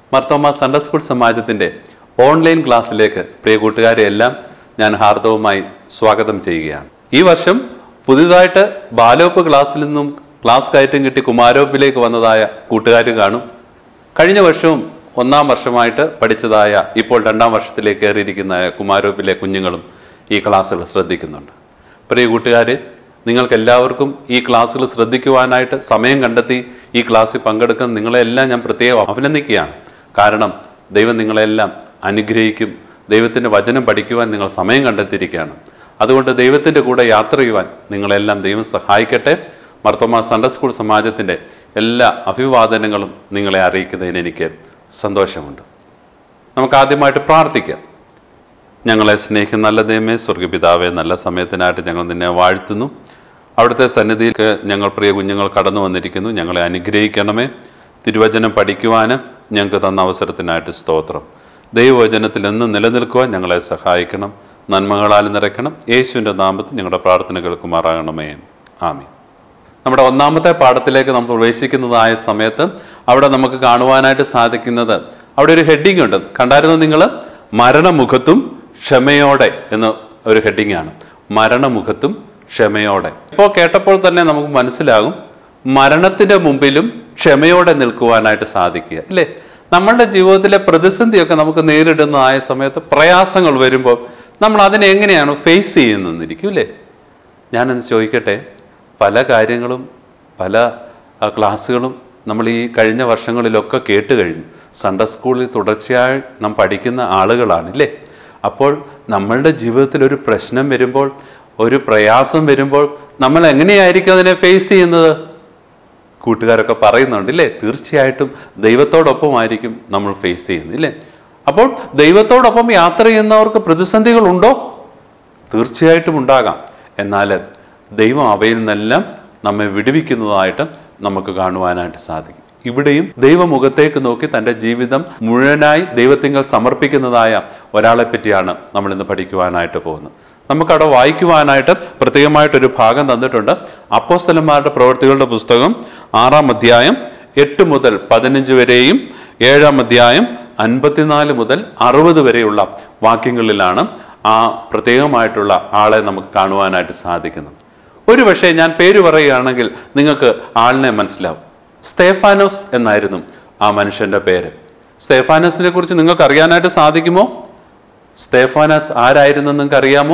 Mar Thoma Sunday school സമാജത്തിൻ്റെ online ക്ലാസ്സിലേക്ക് പ്രിയ കൂട്ടുകാരെ എല്ലാം ഞാൻ ഹാർദവുമായി സ്വാഗതം ചെയ്യുകയാണ് ഈ വർഷം പുതിയതായിട്ട് ബാലോപ്പ് ക്ലാസ്സിൽ നിന്നും ക്ലാസ് കയറ്റം കിട്ടി കുമാരോപ്പിലേക്ക് വന്നതായ കൂട്ടുകാർ കാണും കഴിഞ്ഞ വർഷവും ഒന്നാം വർഷമായിട്ട് പഠിച്ചതായ ഇപ്പോൾ രണ്ടാം വർഷത്തിലേക്ക് കയറിയിരിക്കുന്ന കുമാരോപ്പിലെ കുഞ്ഞുങ്ങളും ഈ ക്ലാസ്സുകൾ ശ്രദ്ധിക്കുന്നുണ്ട് പ്രിയ കൂട്ടുകാരെ നിങ്ങൾക്ക് എല്ലാവർക്കും ഈ ക്ലാസ്സുകൾ ശ്രദ്ധിക്കുവാനായിട്ട് സമയം കണ്ടെത്തി ഈ ക്ലാസ്സിൽ പങ്കെടുക്കുന്ന നിങ്ങളെല്ലാം ഞാൻ പ്രത്യേകം അഭിനന്ദിക്കുകയാണ് കാരണം ദൈവം നിങ്ങളെല്ലാം അനുഗ്രഹിക്കും ദൈവത്തിൻ്റെ വചനം പഠിക്കുവാൻ നിങ്ങൾ സമയം കണ്ടെത്തിയിരിക്കുകയാണ് അതുകൊണ്ട് ദൈവത്തിൻ്റെ കൂടെ യാത്ര ചെയ്യുവാൻ നിങ്ങളെല്ലാം ദൈവം സഹായിക്കട്ടെ മർത്തോമ സൺഡേ സ്കൂൾ സമാജത്തിൻ്റെ എല്ലാ അഭിവാദനങ്ങളും നിങ്ങളെ അറിയിക്കുന്നതിന് എനിക്ക് സന്തോഷമുണ്ട് നമുക്ക് ആദ്യമായിട്ട് പ്രാർത്ഥിക്കാം ഞങ്ങളെ സ്നേഹിക്കുന്ന നല്ല ദൈവമേ സ്വർഗപിതാവേ നല്ല സമയത്തിനായിട്ട് ഞങ്ങൾ നിന്നെ വാഴ്ത്തുന്നു അവിടുത്തെ സന്നിധിയിലേക്ക് ഞങ്ങൾ പ്രിയ കുഞ്ഞുങ്ങൾ കടന്നു വന്നിരിക്കുന്നു ഞങ്ങളെ അനുഗ്രഹിക്കണമേ തിരുവചനം പഠിക്കുവാൻ ഞങ്ങൾക്ക് തന്ന അവസരത്തിനായിട്ട് സ്തോത്രം ദൈവവചനത്തിൽ എന്നും നിലനിൽക്കുവാൻ ഞങ്ങളെ സഹായിക്കണം നന്മകളാൽ നിറയ്ക്കണം യേശുവിൻ്റെ നാമത്തിൽ ഞങ്ങളുടെ പ്രാർത്ഥന കേൾക്കുമാറാകണമേ ആമീൻ നമ്മുടെ ഒന്നാമത്തെ പാഠത്തിലേക്ക് നമ്മൾ പ്രവേശിക്കുന്നതായ സമയത്ത് അവിടെ നമുക്ക് കാണുവാനായിട്ട് സാധിക്കുന്നത് അവിടെ ഒരു ഹെഡിങ് ഉണ്ട് കണ്ടായിരുന്നു നിങ്ങൾ മരണമുഖത്തും ക്ഷമയോടെ എന്ന ഒരു ഹെഡിങ് ആണ് മരണമുഖത്തും ക്ഷമയോടെ ഇപ്പോൾ കേട്ടപ്പോൾ തന്നെ നമുക്ക് മനസ്സിലാകും മരണത്തിന്റെ മുമ്പിലും ക്ഷമയോടെ നിൽക്കുവാനായിട്ട് സാധിക്കുക ഇല്ലേ നമ്മളുടെ ജീവിതത്തിലെ പ്രതിസന്ധിയൊക്കെ നമുക്ക് നേരിടുന്നതായ സമയത്ത് പ്രയാസങ്ങൾ വരുമ്പോൾ നമ്മൾ അതിനെ എങ്ങനെയാണ് ഫേസ് ചെയ്യുന്നതെന്നിരിക്കും ഇല്ലേ ഞാനൊന്ന് ചോദിക്കട്ടെ പല കാര്യങ്ങളും പല ആ, ക്ലാസ്സുകളും നമ്മൾ ഈ കഴിഞ്ഞ വർഷങ്ങളിലൊക്കെ കേട്ട് കഴിഞ്ഞു സൺഡേ സ്കൂളിൽ തുടർച്ചയായി നാം പഠിക്കുന്ന ആളുകളാണ് ഇല്ലേ അപ്പോൾ നമ്മളുടെ ജീവിതത്തിൽ ഒരു പ്രശ്നം വരുമ്പോൾ ഒരു പ്രയാസം വരുമ്പോൾ നമ്മൾ എങ്ങനെയായിരിക്കും അതിനെ ഫേസ് ചെയ്യുന്നത് കൂട്ടുകാരൊക്കെ പറയുന്നുണ്ട് ഇല്ലേ തീർച്ചയായിട്ടും ദൈവത്തോടൊപ്പമായിരിക്കും നമ്മൾ ഫേസ് ചെയ്യുന്നത് ഇല്ലേ അപ്പോൾ ദൈവത്തോടൊപ്പം യാത്ര ചെയ്യുന്നവർക്ക് പ്രതിസന്ധികൾ ഉണ്ടോ തീർച്ചയായിട്ടും ഉണ്ടാകാം എന്നാൽ ദൈവം അവയിൽ നിന്നെല്ലാം നമ്മെ വിടുവിക്കുന്നതായിട്ട് നമുക്ക് കാണുവാനായിട്ട് സാധിക്കും ഇവിടെയും ദൈവമുഖത്തേക്ക് നോക്കി തൻ്റെ ജീവിതം മുഴുവനായി ദൈവത്തിങ്കൽ സമർപ്പിക്കുന്നതായ ഒരാളെ പറ്റിയാണ് നമ്മൾ ഇന്ന് പഠിക്കുവാനായിട്ട് പോകുന്നത് നമുക്കവിടെ വായിക്കുവാനായിട്ട് പ്രത്യേകമായിട്ടൊരു ഭാഗം തന്നിട്ടുണ്ട് അപ്പോസ്തലന്മാരുടെ പ്രവൃത്തികളുടെ പുസ്തകം ആറാം അധ്യായം എട്ട് മുതൽ പതിനഞ്ച് വരെയും ഏഴാം അധ്യായം അൻപത്തിനാല് മുതൽ അറുപത് വരെയുള്ള വാക്യങ്ങളിലാണ് ആ പ്രത്യേകമായിട്ടുള്ള ആളെ നമുക്ക് കാണുവാനായിട്ട് സാധിക്കുന്നത് ഒരു പക്ഷേ ഞാൻ പേര് പറയുകയാണെങ്കിൽ നിങ്ങൾക്ക് ആളിനെ മനസ്സിലാവും സ്തേഫാനോസ് എന്നായിരുന്നു ആ മനുഷ്യന്റെ പേര് സ്തേഫാനോസിനെ കുറിച്ച് നിങ്ങൾക്ക് അറിയാനായിട്ട് സാധിക്കുമോ സ്തേഫാനസ് ആരായിരുന്നു നിങ്ങൾക്ക് അറിയാമോ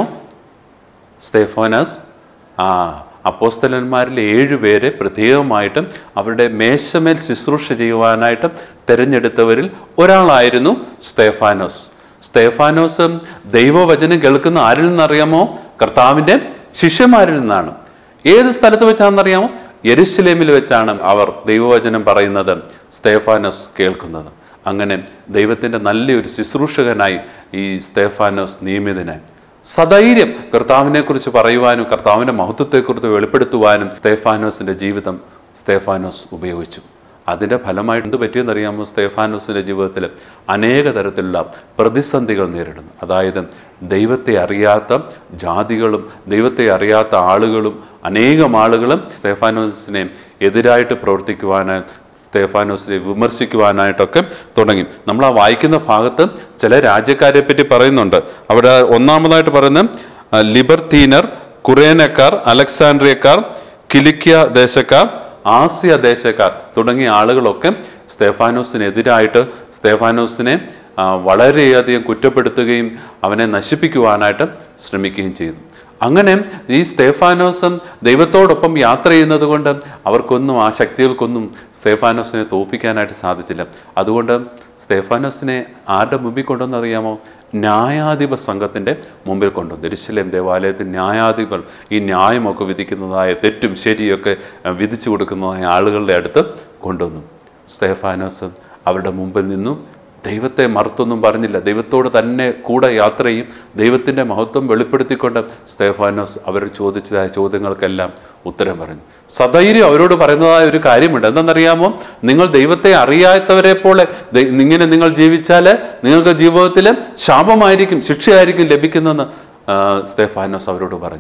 സ്തേഫോനസ് ആ അപ്പോസ്തലന്മാരിൽ ഏഴുപേരെ പ്രത്യേകമായിട്ടും അവരുടെ മേശമേൽ ശുശ്രൂഷ ചെയ്യുവാനായിട്ട് തിരഞ്ഞെടുത്തവരിൽ ഒരാളായിരുന്നു സ്തേഫാനോസ് സ്തേഫാനോസ് ദൈവവചനം കേൾക്കുന്ന ആരിൽ നിന്നറിയാമോ കർത്താവിൻ്റെ ശിഷ്യന്മാരിൽ നിന്നാണ് ഏത് സ്ഥലത്ത് വെച്ചാണെന്നറിയാമോ യെരുശലേമിൽ വെച്ചാണ് അവർ ദൈവവചനം പറയുന്നത് സ്തേഫാനോസ് കേൾക്കുന്നത് അങ്ങനെ ദൈവത്തിൻ്റെ നല്ലൊരു ശുശ്രൂഷകനായി ഈ സ്തേഫാനോസ് നിയമിതനായി സധൈര്യം കർത്താവിനെ കുറിച്ച് പറയുവാനും കർത്താവിൻ്റെ മഹത്വത്തെക്കുറിച്ച് വെളിപ്പെടുത്തുവാനും സ്തേഫാനോസിൻ്റെ ജീവിതം സ്തേഫാനോസ് ഉപയോഗിച്ചു അതിൻ്റെ ഫലമായിട്ട് എന്ത് പറ്റിയെന്നറിയാമോ സ്തേഫാനോസിൻ്റെ ജീവിതത്തിൽ അനേക തരത്തിലുള്ള പ്രതിസന്ധികൾ നേരിടുന്നു അതായത് ദൈവത്തെ അറിയാത്ത ജാതികളും ദൈവത്തെ അറിയാത്ത ആളുകളും അനേകം ആളുകളും സ്തേഫാനോസിനെ എതിരായിട്ട് പ്രവർത്തിക്കുവാനായി സ്തേഫാനോസിനെ വിമർശിക്കുവാനായിട്ടൊക്കെ തുടങ്ങി നമ്മൾ ആ വായിക്കുന്ന ഭാഗത്ത് ചില രാജ്യക്കാരെ പറ്റി പറയുന്നുണ്ട് അവിടെ ഒന്നാമതായിട്ട് പറയുന്നത് ആ, ലിബർത്തീനർ കുറേനക്കാർ അലക്സാൻഡ്രിയക്കാർ കിലിക്യ ദേശക്കാർ ആസിയ ദേശക്കാർ തുടങ്ങിയ ആളുകളൊക്കെ സ്തേഫാനോസിനെതിരായിട്ട് സ്തേഫാനോസിനെ ആ, വളരെയധികം കുറ്റപ്പെടുത്തുകയും അവനെ നശിപ്പിക്കുവാനായിട്ട് ശ്രമിക്കുകയും ചെയ്തു അങ്ങനെ ഈ സ്തേഫാനോസും ദൈവത്തോടൊപ്പം യാത്ര ചെയ്യുന്നത് കൊണ്ട് അവർക്കൊന്നും ആ ശക്തികൾക്കൊന്നും സ്തേഫാനോസിനെ തോൽപ്പിക്കാനായിട്ട് സാധിച്ചില്ല അതുകൊണ്ട് സ്തേഫാനോസിനെ ആരുടെ മുമ്പിൽ കൊണ്ടുവന്നറിയാമോ ന്യായാധിപ സംഘത്തിൻ്റെ മുമ്പിൽ കൊണ്ടുവന്നു ദരിശലേം ദേവാലയത്തിൽ ന്യായാധിപർ ഈ ന്യായമൊക്കെ വിധിക്കുന്നതായ തെറ്റും ശരിയൊക്കെ അഹ്, വിധിച്ചു കൊടുക്കുന്നതായ ആളുകളുടെ അടുത്ത് കൊണ്ടുവന്നു സ്തേഫാനോസ് അവരുടെ മുമ്പിൽ നിന്നും ദൈവത്തെ മറുത്തൊന്നും പറഞ്ഞില്ല ദൈവത്തോട് തന്നെ കൂടെ യാത്ര ചെയ്യും ദൈവത്തിൻ്റെ മഹത്വം വെളിപ്പെടുത്തിക്കൊണ്ട് സ്തേഫാനോസ് അവർ ചോദിച്ചതായ ചോദ്യങ്ങൾക്കെല്ലാം ഉത്തരം പറഞ്ഞു സധൈര്യം അവരോട് പറയുന്നതായ ഒരു കാര്യമുണ്ട് എന്തെന്നറിയാമോ നിങ്ങൾ ദൈവത്തെ അറിയാത്തവരെ പോലെ ദൈ- ഇങ്ങനെ നിങ്ങൾ ജീവിച്ചാൽ നിങ്ങൾക്ക് ജീവിതത്തിൽ ശാപമായിരിക്കും ശിക്ഷയായിരിക്കും ലഭിക്കുന്നതെന്ന് ആ, സ്തേഫാനോസ് അവരോട് പറഞ്ഞു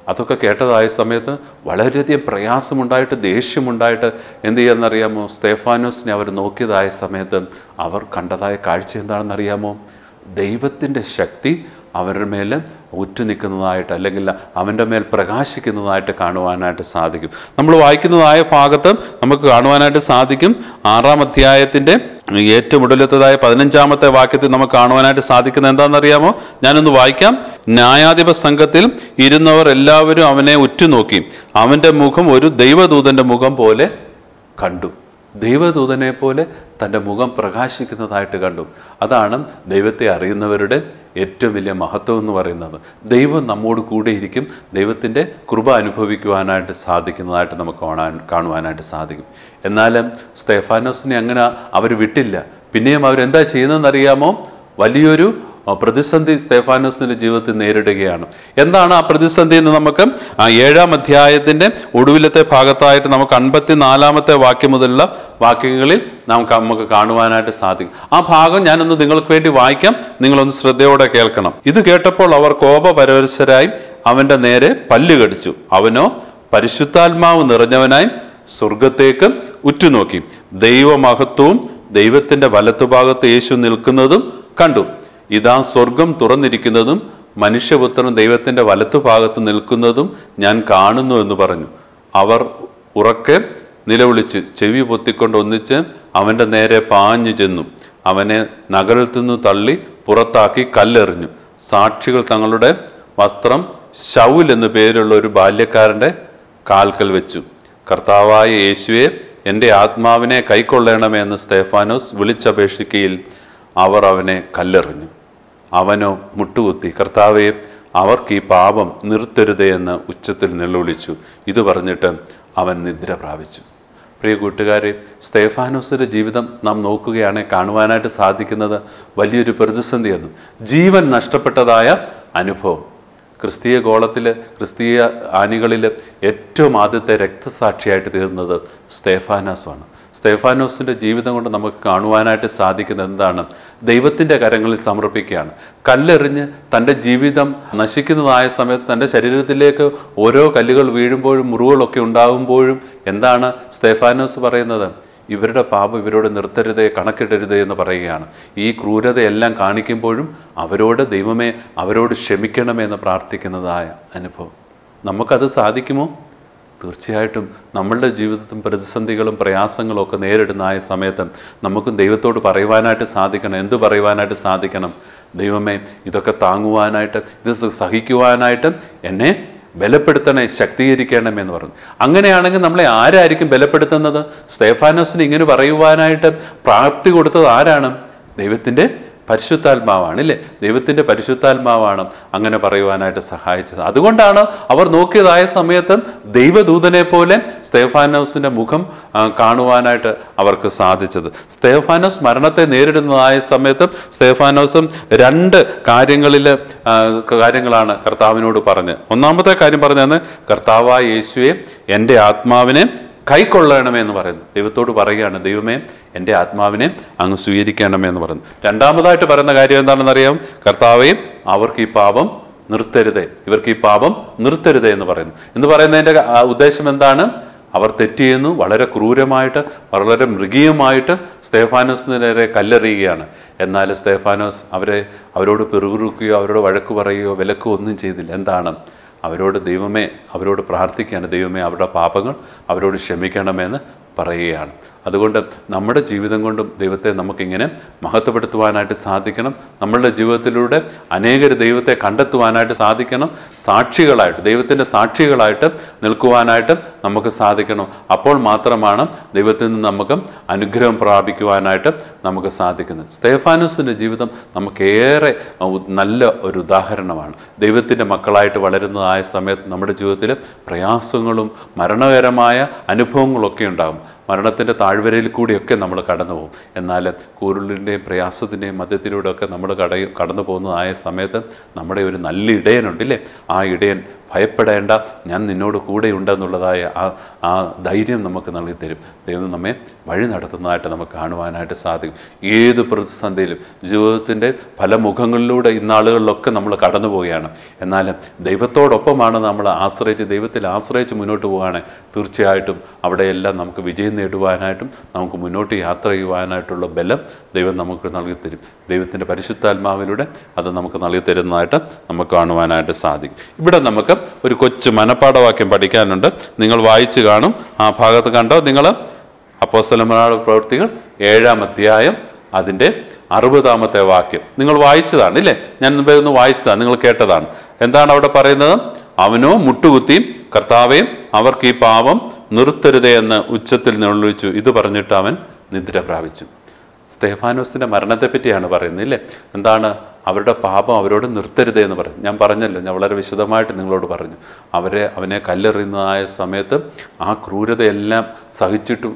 അതൊക്കെ കേട്ടതായ സമയത്ത് വളരെയധികം പ്രയാസമുണ്ടായിട്ട് ദേഷ്യമുണ്ടായിട്ട് എന്ത് ചെയ്യാന്നറിയാമോ സ്തേഫാനോസിനെ അവർ നോക്കിയതായ സമയത്ത് അവർ കണ്ടതായ കാഴ്ച എന്താണെന്നറിയാമോ ദൈവത്തിൻ്റെ ശക്തി അവരുടെ മേൽ ഉറ്റു നിൽക്കുന്നതായിട്ട് അല്ലെങ്കിൽ അവൻ്റെ മേൽ പ്രകാശിക്കുന്നതായിട്ട് കാണുവാനായിട്ട് സാധിക്കും നമ്മൾ വായിക്കുന്നതായ ഭാഗത്ത് നമുക്ക് കാണുവാനായിട്ട് സാധിക്കും ആറാം അധ്യായത്തിൻ്റെ ഏറ്റവും ഒടുവിലത്തതായ പതിനഞ്ചാമത്തെ വാക്യത്തിൽ നമുക്ക് കാണുവാനായിട്ട് സാധിക്കുന്നത് എന്താണെന്നറിയാമോ ഞാനൊന്ന് വായിക്കാം ന്യായാധിപ സംഘത്തിൽ ഇരുന്നവർ എല്ലാവരും അവനെ ഉറ്റുനോക്കി അവൻ്റെ മുഖം ഒരു ദൈവദൂതൻ്റെ മുഖം പോലെ കണ്ടു ദൈവദൂതനെ പോലെ തൻ്റെ മുഖം പ്രകാശിക്കുന്നതായിട്ട് കണ്ടു അതാണ് ദൈവത്തെ അറിയുന്നവരുടെ ഏറ്റവും വലിയ മഹത്വം എന്ന് പറയുന്നത് ദൈവം നമ്മോട് കൂടെ ഇരിക്കും ദൈവത്തിൻ്റെ കൃപ അനുഭവിക്കുവാനായിട്ട് സാധിക്കുന്നതായിട്ട് നമുക്ക് കാണാൻ കാണുവാനായിട്ട് സാധിക്കും എന്നാലും സ്തേഫാനോസിനെ അങ്ങനെ അവർ വിട്ടില്ല പിന്നെയും അവരെന്താ ചെയ്യുന്നതെന്നറിയാമോ വലിയൊരു ആ, പ്രതിസന്ധി സ്തേഫാനോസിന്റെ ജീവിതത്തിൽ നേരിടുകയാണ് എന്താണ് ആ പ്രതിസന്ധി എന്ന് നമുക്ക് ആ ഏഴാം അധ്യായത്തിന്റെ ഒടുവിലത്തെ ഭാഗത്തായിട്ട് നമുക്ക് അൻപത്തിനാലാമത്തെ വാക്യം മുതലുള്ള വാക്യങ്ങളിൽ നമുക്ക് നമുക്ക് കാണുവാനായിട്ട് സാധിക്കും ആ ഭാഗം ഞാനൊന്ന് നിങ്ങൾക്ക് വേണ്ടി വായിക്കാം നിങ്ങളൊന്ന് ശ്രദ്ധയോടെ കേൾക്കണം ഇത് കേട്ടപ്പോൾ അവർ കോപപരവശരായി അവന്റെ നേരെ പല്ല് കടിച്ചു അവനോ പരിശുദ്ധാത്മാവ് നിറഞ്ഞവനായി സ്വർഗത്തേക്ക് ഉറ്റുനോക്കി ദൈവമഹത്വവും ദൈവത്തിന്റെ വലത്തുഭാഗത്ത് യേശു നിൽക്കുന്നതും കണ്ടു ഇതാ സ്വർഗം തുറന്നിരിക്കുന്നതും മനുഷ്യപുത്രൻ ദൈവത്തിന്റെ വലത്തുഭാഗത്ത് നിൽക്കുന്നതും ഞാൻ കാണുന്നു എന്ന് പറഞ്ഞു അവർ ഉറക്കെ നിലവിളിച്ച് ചെവി പൊത്തിക്കൊണ്ട് ഒന്നിച്ച് അവന്റെ നേരെ പാഞ്ഞു ചെന്നു അവനെ നഗരത്തിൽ നിന്ന് തള്ളി പുറത്താക്കി കല്ലെറിഞ്ഞു സാക്ഷികൾ തങ്ങളുടെ വസ്ത്രം ഷൗൽ എന്നു പേരുള്ള ഒരു ബാല്യക്കാരന്റെ കാൽക്കൽ വെച്ചു കർത്താവായ യേശുവെ എൻ്റെ ആത്മാവിനെ കൈക്കൊള്ളണമേ എന്ന് സ്തേഫാനോസ് വിളിച്ചപേക്ഷിക്കയിൽ അവർ അവനെ കല്ലെറിഞ്ഞു അവനോ മുട്ടുകുത്തി കർത്താവെ അവർക്ക് ഈ പാപം നിർത്തരുതേ എന്ന് ഉച്ചത്തിൽ നിലവിളിച്ചു ഇത് പറഞ്ഞിട്ട് അവൻ നിദ്ര പ്രാപിച്ചു പ്രിയ കൂട്ടുകാരെ സ്തേഫാനോസിന്റെ ജീവിതം നാം നോക്കുകയാണെങ്കിൽ കാണുവാനായിട്ട് സാധിക്കുന്നത് വലിയൊരു പ്രതിസന്ധിയെന്നും ജീവൻ നഷ്ടപ്പെട്ടതായ അനുഭവം ക്രിസ്തീയ ഗോളത്തിൽ ക്രിസ്തീയ ആനികളിൽ ഏറ്റവും ആദ്യത്തെ രക്തസാക്ഷിയായിട്ട് തീർന്നത് സ്തേഫാനോസാണ് സ്തേഫാനോസിൻ്റെ ജീവിതം കൊണ്ട് നമുക്ക് കാണുവാനായിട്ട് സാധിക്കുന്നത് എന്താണ് ദൈവത്തിൻ്റെ കരങ്ങളിൽ സമർപ്പിക്കുകയാണ് കല്ലെറിഞ്ഞ് തൻ്റെ ജീവിതം നശിക്കുന്നതായ സമയത്ത് തൻ്റെ ശരീരത്തിലേക്ക് ഓരോ കല്ലുകൾ വീഴുമ്പോഴും മുറിവുകളൊക്കെ ഉണ്ടാകുമ്പോഴും എന്താണ് സ്തേഫാനോസ് പറയുന്നത് ഇവരുടെ പാപം ഇവരോട് നിർത്തരുതേ കണക്കിടരുതേ എന്ന് പറയുകയാണ് ഈ ക്രൂരതയെല്ലാം കാണിക്കുമ്പോഴും അവരോട് ദൈവമേ അവരോട് ക്ഷമിക്കണമേ എന്ന് പ്രാർത്ഥിക്കുന്നതായ അനുഭവം നമുക്കത് സാധിക്കുമോ തീർച്ചയായിട്ടും നമ്മളുടെ ജീവിതത്തിൽ പ്രതിസന്ധികളും പ്രയാസങ്ങളും ഒക്കെ നേരിടുന്ന ആ സമയത്ത് നമുക്കും ദൈവത്തോട് പറയുവാനായിട്ട് സാധിക്കണം എന്തു പറയുവാനായിട്ട് സാധിക്കണം ദൈവമേ ഇതൊക്കെ താങ്ങുവാനായിട്ട് ഇത് സഹിക്കുവാനായിട്ട് എന്നെ ബലപ്പെടുത്തണേ ശക്തീകരിക്കണമേ എന്ന് പറഞ്ഞു അങ്ങനെയാണെങ്കിൽ നമ്മളെ ആരായിരിക്കും ബലപ്പെടുത്തുന്നത് സ്തേഫാനോസിന് ഇങ്ങനെ പറയുവാനായിട്ട് പ്രാപ്തി കൊടുത്തത് ആരാണ് ദൈവത്തിൻ്റെ പരിശുദ്ധാത്മാവാണ് ഇല്ലേ ദൈവത്തിൻ്റെ പരിശുദ്ധാത്മാവാണ് അങ്ങനെ പറയുവാനായിട്ട് സഹായിച്ചത് അതുകൊണ്ടാണ് അവർ നോക്കിയതായ സമയത്ത് ദൈവദൂതനെ പോലെ സ്തേഫാനോസിൻ്റെ മുഖം ആ, കാണുവാനായിട്ട് അവർക്ക് സാധിച്ചത് സ്തേഫാനോസ് മരണത്തെ നേരിടുന്നതായ സമയത്ത് സ്തേഫാനോസും രണ്ട് കാര്യങ്ങളിൽ ആ, കാര്യങ്ങളാണ് കർത്താവിനോട് പറഞ്ഞ് ഒന്നാമത്തെ കാര്യം പറഞ്ഞതെന്ന് കർത്താവായ യേശുവെ എൻ്റെ ആത്മാവിനെ കൈക്കൊള്ളണമേ എന്ന് പറയുന്നു ദൈവത്തോട് പറയുകയാണ് ദൈവമേ എൻ്റെ ആത്മാവിനെ അങ്ങ് സ്വീകരിക്കണമേ എന്ന് പറയുന്നു രണ്ടാമതായിട്ട് പറയുന്ന കാര്യം എന്താണെന്ന് അറിയാം കർത്താവെ അവർക്ക് ഈ പാപം നിർത്തരുതേ ഇവർക്ക് ഈ പാപം നിർത്തരുതേ എന്ന് പറയുന്നു എന്ന് പറയുന്നതിൻ്റെ ആ, ഉദ്ദേശം എന്താണ് അവർ തെറ്റ് ചെയ്യുന്നു വളരെ ക്രൂരമായിട്ട് വളരെ മൃഗീയമായിട്ട് സ്തേഫാനോസിന് നേരെ കല്ലെറിയുകയാണ് എന്നാൽ സ്തേഫാനോസ് അവരെ അവരോട് പിറുകുറുക്കുകയോ അവരോട് വഴക്ക് പറയുകയോ വിലക്കുകയോ ഒന്നും ചെയ്തില്ല എന്താണ് അവരോട് ദൈവമേ അവരോട് പ്രാർത്ഥിക്കുകയാണ് ദൈവമേ അവരുടെ പാപങ്ങൾ അവരോട് ക്ഷമിക്കണമെന്ന് പറയുകയാണ് അതുകൊണ്ട് നമ്മുടെ ജീവിതം കൊണ്ടും ദൈവത്തെ നമുക്കിങ്ങനെ മഹത്വപ്പെടുത്തുവാനായിട്ട് സാധിക്കണം നമ്മളുടെ ജീവിതത്തിലൂടെ അനേകർ ദൈവത്തെ കണ്ടെത്തുവാനായിട്ട് സാധിക്കണം സാക്ഷികളായിട്ട് ദൈവത്തിൻ്റെ സാക്ഷികളായിട്ട് നിൽക്കുവാനായിട്ട് നമുക്ക് സാധിക്കണം അപ്പോൾ മാത്രമാണ് ദൈവത്തിൽ നിന്ന് നമുക്ക് അനുഗ്രഹം പ്രാപിക്കുവാനായിട്ട് നമുക്ക് സാധിക്കുന്നത് സ്തേഫാനോസിൻ്റെ ജീവിതം നമുക്കേറെ ഉ- നല്ല ഒരു ഉദാഹരണമാണ് ദൈവത്തിൻ്റെ മക്കളായിട്ട് വളരുന്നതായ സമയത്ത് നമ്മുടെ ജീവിതത്തിൽ പ്രയാസങ്ങളും മരണകരമായ അനുഭവങ്ങളൊക്കെ ഉണ്ടാകും മരണത്തിൻ്റെ താഴ്വരയിൽ കൂടിയൊക്കെ നമ്മൾ കടന്നു പോകും എന്നാൽ കൂരുളിൻ്റെയും പ്രയാസത്തിൻ്റെയും മധ്യത്തിലൂടെയൊക്കെ നമ്മൾ കട കടന്നു പോകുന്നതായ സമയത്ത് നമ്മുടെ ഒരു നല്ല ഇടയനുണ്ടല്ലേ ആ ഇടയൻ ഭയപ്പെടേണ്ട ഞാൻ നിന്നോട് കൂടെയുണ്ടെന്നുള്ളതായ ആ ആ ധൈര്യം നമുക്ക് നൽകി തരും ദൈവം നമ്മെ വഴി നടത്തുന്നതായിട്ട് നമുക്ക് കാണുവാനായിട്ട് സാധിക്കും ഏത് പ്രതിസന്ധിയിലും ജീവിതത്തിൻ്റെ പല മുഖങ്ങളിലൂടെ ഇന്നാളുകളിലൊക്കെ നമ്മൾ കടന്നു പോവുകയാണ് എന്നാൽ ദൈവത്തോടൊപ്പമാണ് നമ്മൾ ആശ്രയിച്ച് ദൈവത്തിൽ ആശ്രയിച്ച് മുന്നോട്ട് പോവുകയാണ് തീർച്ചയായിട്ടും അവിടെയെല്ലാം നമുക്ക് വിജയം നേടുവാനായിട്ടും നമുക്ക് മുന്നോട്ട് യാത്ര ചെയ്യുവാനായിട്ടുള്ള ബലം ദൈവം നമുക്ക് നൽകി തരും ദൈവത്തിൻ്റെ പരിശുദ്ധാത്മാവിലൂടെ അത് നമുക്ക് നൽകി തരുന്നതായിട്ട് നമുക്ക് കാണുവാനായിട്ട് സാധിക്കും ഇവിടെ നമുക്ക് ഒരു കൊച്ചു മനപ്പാഠവാക്യം പഠിക്കാനുണ്ട് നിങ്ങൾ വായിച്ചു കാണും ആ ഭാഗത്ത് കണ്ടോ നിങ്ങൾ അപ്പോസ്തലന്മാരുടെ പ്രവൃത്തികൾ ഏഴാം അധ്യായം അതിൻ്റെ അറുപതാമത്തെ വാക്യം നിങ്ങൾ വായിച്ചതാണ് ഇല്ലേ ഞാൻ മുമ്പേ ഒന്ന് വായിച്ചതാണ് നിങ്ങൾ കേട്ടതാണ് എന്താണ് അവിടെ പറയുന്നത് അവനോ മുട്ടുകുത്തിയും കർത്താവേയും അവർക്ക് ഈ പാപം നിർത്തരുതേ എന്ന് ഉച്ചത്തിൽ നിലവിളിച്ചു ഇത് പറഞ്ഞിട്ട് അവൻ നിദ്ര പ്രാപിച്ചു സ്തേഫാനോസിന്റെ മരണത്തെപ്പറ്റിയാണ് പറയുന്നത് ഇല്ലേ എന്താണ് അവരുടെ പാപം അവരോട് നിർത്തരുതേ എന്ന് പറഞ്ഞു ഞാൻ പറഞ്ഞല്ലോ ഞാൻ വളരെ വിശദമായിട്ട് നിങ്ങളോട് പറഞ്ഞു അവരെ അവനെ കല്ലെറിയുന്നതായ സമയത്ത് ആ ക്രൂരതയെല്ലാം സഹിച്ചിട്ടും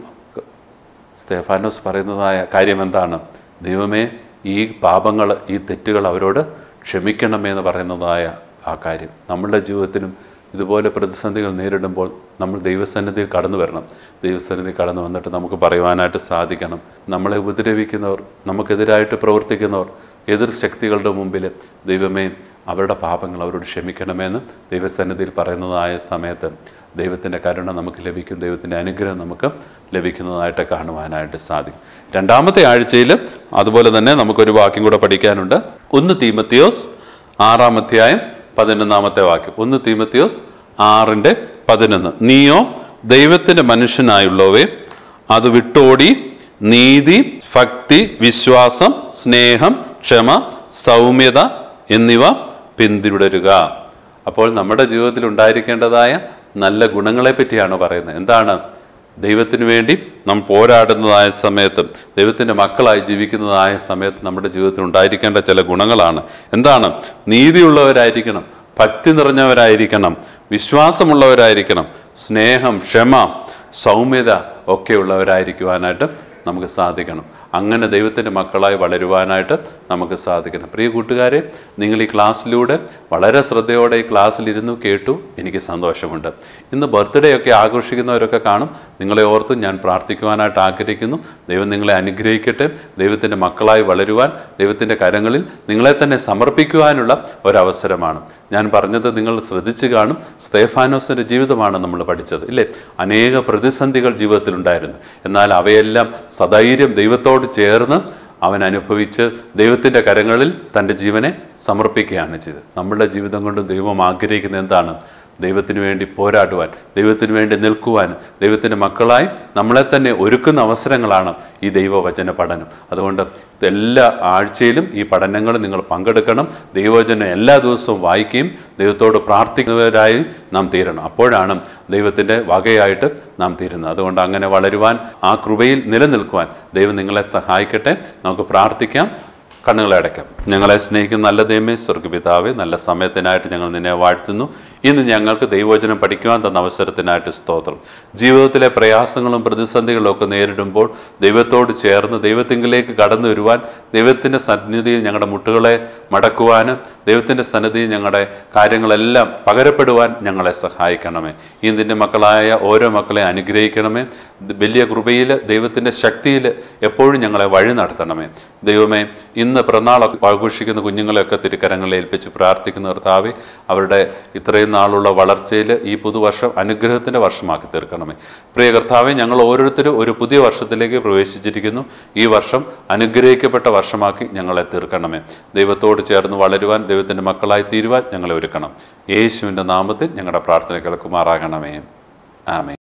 സ്തേഫാനോസ് പറയുന്നതായ കാര്യം എന്താണ് ദൈവമേ ഈ പാപങ്ങൾ ഈ തെറ്റുകൾ അവരോട് ക്ഷമിക്കണമേ എന്ന് പറയുന്നതായ ആ കാര്യം നമ്മളുടെ ജീവിതത്തിലും ഇതുപോലെ പ്രതിസന്ധികൾ നേരിടുമ്പോൾ നമ്മൾ ദൈവസന്നിധിയിൽ കടന്നു വരണം ദൈവസന്നിധി കടന്നു വന്നിട്ട് നമുക്ക് പറയുവാനായിട്ട് സാധിക്കണം നമ്മളെ ഉപദ്രവിക്കുന്നവർ നമുക്കെതിരായിട്ട് പ്രവർത്തിക്കുന്നവർ എതിർ ശക്തികളുടെ മുമ്പിൽ ദൈവമേ അവരുടെ പാപങ്ങൾ അവരോട് ക്ഷമിക്കണമെന്ന് ദൈവസന്നിധിയിൽ പറയുന്നതായ സമയത്ത് ദൈവത്തിൻ്റെ കരുണ നമുക്ക് ലഭിക്കും ദൈവത്തിൻ്റെ അനുഗ്രഹം നമുക്ക് ലഭിക്കുന്നതായിട്ട് കാണുവാനായിട്ട് സാധിക്കും രണ്ടാമത്തെ ആഴ്ചയിൽ അതുപോലെ തന്നെ നമുക്കൊരു വാക്യം കൂടെ പഠിക്കാനുണ്ട് ഒന്ന് തീമത്തിയോസ് ആറാം അധ്യായം പതിനൊന്നാമത്തെ വാക്യം ഒന്ന് തീമത്തിയോസ് ആറിൻ്റെ പതിനൊന്ന് നീയോ ദൈവത്തിൻ്റെ മനുഷ്യനായുള്ളവേ അത് വിട്ടോടി നീതി ഭക്തി വിശ്വാസം സ്നേഹം ക്ഷമ സൗമ്യത എന്നിവ പിന്തുടരുക അപ്പോൾ നമ്മുടെ ജീവിതത്തിൽ ഉണ്ടായിരിക്കേണ്ടതായ നല്ല ഗുണങ്ങളെ പറ്റിയാണ് പറയുന്നത് എന്താണ് ദൈവത്തിന് വേണ്ടി നാം പോരാടുന്നതായ സമയത്ത് ദൈവത്തിൻ്റെ മക്കളായി ജീവിക്കുന്നതായ സമയത്ത് നമ്മുടെ ജീവിതത്തിൽ ഉണ്ടായിരിക്കേണ്ട ചില ഗുണങ്ങളാണ് എന്താണ് നീതിയുള്ളവരായിരിക്കണം ഭക്തി നിറഞ്ഞവരായിരിക്കണം വിശ്വാസമുള്ളവരായിരിക്കണം സ്നേഹം ക്ഷമ സൗമ്യത ഒക്കെ ഉള്ളവരായിരിക്കുവാനായിട്ട് നമുക്ക് സാധിക്കണം അങ്ങനെ ദൈവത്തിൻ്റെ മക്കളായി വളരുവാനായിട്ട് നമുക്ക് സാധിക്കണം പ്രിയ കൂട്ടുകാരെ നിങ്ങൾ ഈ ക്ലാസ്സിലൂടെ വളരെ ശ്രദ്ധയോടെ ഈ ക്ലാസ്സിലിരുന്നു കേട്ടു എനിക്ക് സന്തോഷമുണ്ട് ഇന്ന് ബർത്ത്ഡേ ഒക്കെ ആഘോഷിക്കുന്നവരൊക്കെ കാണും നിങ്ങളെ ഓർത്ത് ഞാൻ പ്രാർത്ഥിക്കുവാനായിട്ട് ആഗ്രഹിക്കുന്നു ദൈവം നിങ്ങളെ അനുഗ്രഹിക്കട്ടെ ദൈവത്തിൻ്റെ മക്കളായി വളരുവാൻ ദൈവത്തിൻ്റെ കരങ്ങളിൽ നിങ്ങളെ തന്നെ സമർപ്പിക്കുവാനുള്ള ഒരവസരമാണ് ഞാൻ പറഞ്ഞത് നിങ്ങൾ ശ്രദ്ധിച്ചു കാണും സ്തേഫാനോസിൻ്റെ ജീവിതമാണ് നമ്മൾ പഠിച്ചത് ഇല്ലേ അനേക പ്രതിസന്ധികൾ ജീവിതത്തിലുണ്ടായിരുന്നു എന്നാൽ അവയെല്ലാം സധൈര്യം ദൈവത്തോട് ചേർന്ന് അവൻ അനുഭവിച്ച് ദൈവത്തിൻ്റെ കരങ്ങളിൽ തൻ്റെ ജീവനെ സമർപ്പിക്കുകയാണ് ചെയ്തത് നമ്മളുടെ ജീവിതം കൊണ്ട് ദൈവം ആഗ്രഹിക്കുന്നത് എന്താണ് ദൈവത്തിന് വേണ്ടി പോരാടുവാൻ ദൈവത്തിന് വേണ്ടി നിൽക്കുവാൻ ദൈവത്തിൻ്റെ മക്കളായി നമ്മളെ തന്നെ ഒരുക്കുന്ന അവസരങ്ങളാണ് ഈ ദൈവവചന പഠനം അതുകൊണ്ട് എല്ലാ ആഴ്ചയിലും ഈ പഠനങ്ങൾ നിങ്ങൾ പങ്കെടുക്കണം ദൈവവചനം എല്ലാ ദിവസവും വായിക്കുകയും ദൈവത്തോട് പ്രാർത്ഥിക്കുന്നവരായി നാം തീരണം അപ്പോഴാണ് ദൈവത്തിൻ്റെ വകയായിട്ട് നാം തീരുന്നത് അതുകൊണ്ട് അങ്ങനെ വളരുവാൻ ആ കൃപയിൽ നിലനിൽക്കുവാൻ ദൈവം നിങ്ങളെ സഹായിക്കട്ടെ നമുക്ക് പ്രാർത്ഥിക്കാം കണ്ണുകളെ അടയ്ക്കാം ഞങ്ങളെ സ്നേഹിക്കുന്ന നല്ല ദൈവമേ സ്വർഗപിതാവേ നല്ല സമയത്തിനായിട്ട് ഞങ്ങൾ നിന്നെ വാഴ്ത്തുന്നു ഇന്ന് ഞങ്ങൾക്ക് ദൈവവചനം പഠിക്കുവാൻ തന്ന അവസരത്തിനായിട്ട് സ്തോത്രം ജീവിതത്തിലെ പ്രയാസങ്ങളും പ്രതിസന്ധികളും ഒക്കെ നേരിടുമ്പോൾ ദൈവത്തോട് ചേർന്ന് ദൈവത്തിങ്കിലേക്ക് കടന്നു വരുവാൻ ദൈവത്തിൻ്റെ സന്നിധിയിൽ ഞങ്ങളുടെ മുട്ടുകളെ മടക്കുവാനും ദൈവത്തിൻ്റെ സന്നിധിയിൽ ഞങ്ങളുടെ കാര്യങ്ങളെല്ലാം പകരപ്പെടുവാൻ ഞങ്ങളെ സഹായിക്കണമേ ഈ നിൻ്റെ മക്കളായ ഓരോ മക്കളെ അനുഗ്രഹിക്കണമേ വലിയ കൃപയിൽ ദൈവത്തിൻ്റെ ശക്തിയിൽ എപ്പോഴും ഞങ്ങളെ വഴി നടത്തണമേ ദൈവമേ ഇന്ന് പിറന്നാൾ ആഘോഷിക്കുന്ന കുഞ്ഞുങ്ങളെയൊക്കെ തിരുക്കരങ്ങളിൽ ഏൽപ്പിച്ച് പ്രാർത്ഥിക്കുന്ന കർത്താവെ അവരുടെ ഇത്രയും നാളുള്ള വളർച്ചയിൽ ഈ പുതുവർഷം അനുഗ്രഹത്തിൻ്റെ വർഷമാക്കി തീർക്കണമേ പ്രിയ കർത്താവെ ഞങ്ങൾ ഓരോരുത്തരും ഒരു പുതിയ വർഷത്തിലേക്ക് പ്രവേശിച്ചിരിക്കുന്നു ഈ വർഷം അനുഗ്രഹിക്കപ്പെട്ട വർഷമാക്കി ഞങ്ങളെ തീർക്കണമേ ദൈവത്തോട് ചേർന്ന് വളരുവാൻ ദൈവത്തിൻ്റെ മക്കളായി തീരുവാൻ ഞങ്ങളെ ഒരുക്കണം യേശുവിൻ്റെ നാമത്തിൽ ഞങ്ങളുടെ പ്രാർത്ഥന കേൾക്കുമാറാകണമേ ആമേ